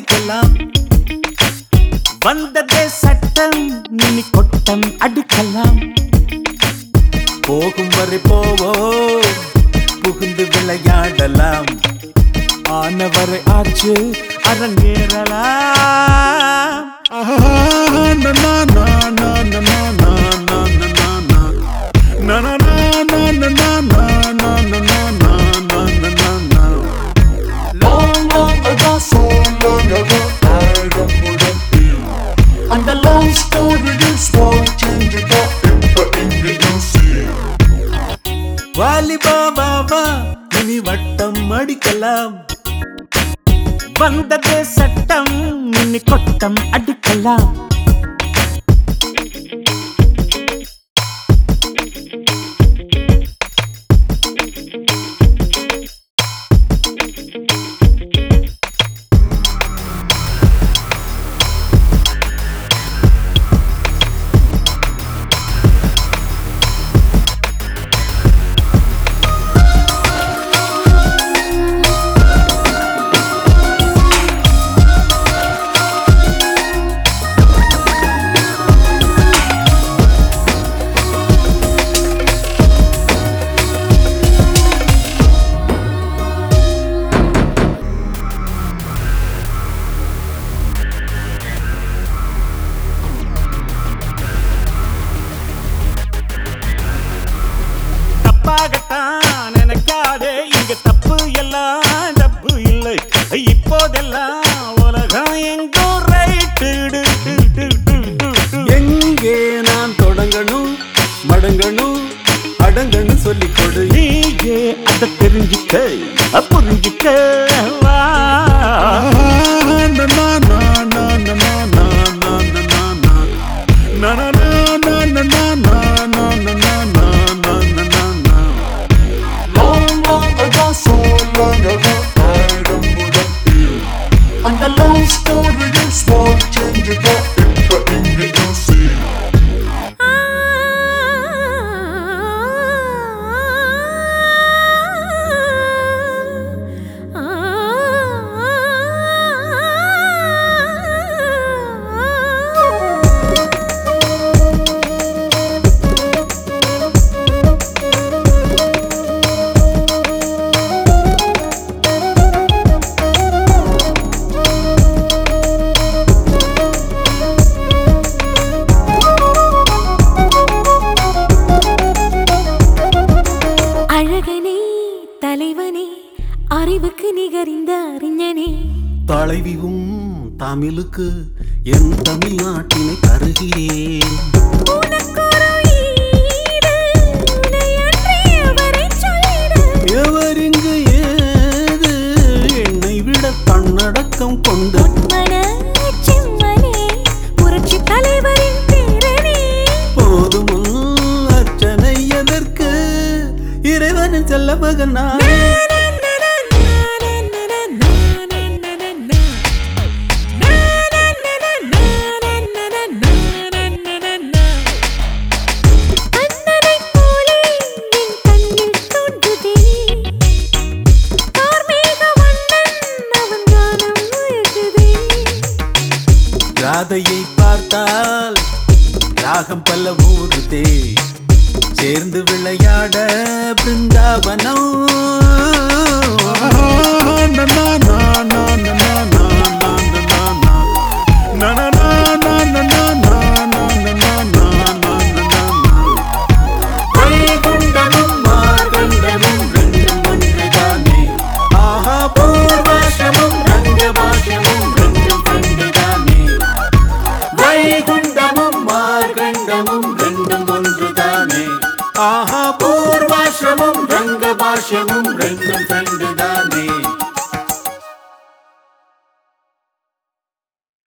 அடிக்கலாம் வந்ததே சட்டம் இனி கொட்டம் அடிக்கலாம் போகும் வரை போவோம் புகுந்து விளையாடலாம் ஆனவரை ஆச்சு அரங்கேறலாம் Long, long ago, so long ago, I don't put feel. And the long story is one change it up in the English sea. வாலிபா Baba இனி வட்டம் அடிக்கலாம் வந்ததே சட்டம் இனி கொட்டம் அடிக்கலாம் தப்பாகத்தான் நினைக்காதே இங்க தப்பு எல்லாம் தப்பு இல்லை இப்போதெல்லாம் உலகம் எங்கோ ரைட்டு எங்கே நான் தொடங்கணும் மடங்கணும் அடங்கணும் சொல்லிக் கொடு நீயே அதை தெரிஞ்சுக்க புரிஞ்சுக்க வா Long, long ago, so long ago, I don't put feel. And the long story is one change it up in the English sea. அழகனே தலைவனே அறிவுக்கு நிகரிந்த அறிஞனே தலைவியும் தமிழுக்கு என் தமிழ்நாட்டினை தருகிறேன் உனக்கொரு ஈடு, உனையன்றி எவரைச் சொல்லிட? எவரிங்கு ஏது என்னை விட தன்னடக்கம் கொண்ட பொன்மனச் செம்மனே, புரட்சித் தலைவரின் பேரனே. போதும் அர்ச்சனை எதற்கு இறைவனின் செல்ல மகன் நான் அண்ணனைப் போலே என் கண்ணில் தோன்றுதே. கார்மேக வண்ணன் அவன் கானம் முழங்குதே. ராதையை பார்த்தால் ராகம் பல ஊறுதே சேர்ந்து விளையாட பிருந்தாவனம் வைகுண்டமும் மார்கண்டமும் ரெண்டும் ஒன்றுதானே ஆஹா பூர்வாசிரமும் ரங்கபாஷ்யமும் ரெண்டும் ரெண்டுதானே வைகுண்டமும் மார்கண்டமும் ரெண்டும் ஒன்றுதானே ஆஹா பூர்வாசிரமும் ரங்கபாஷ்யமும்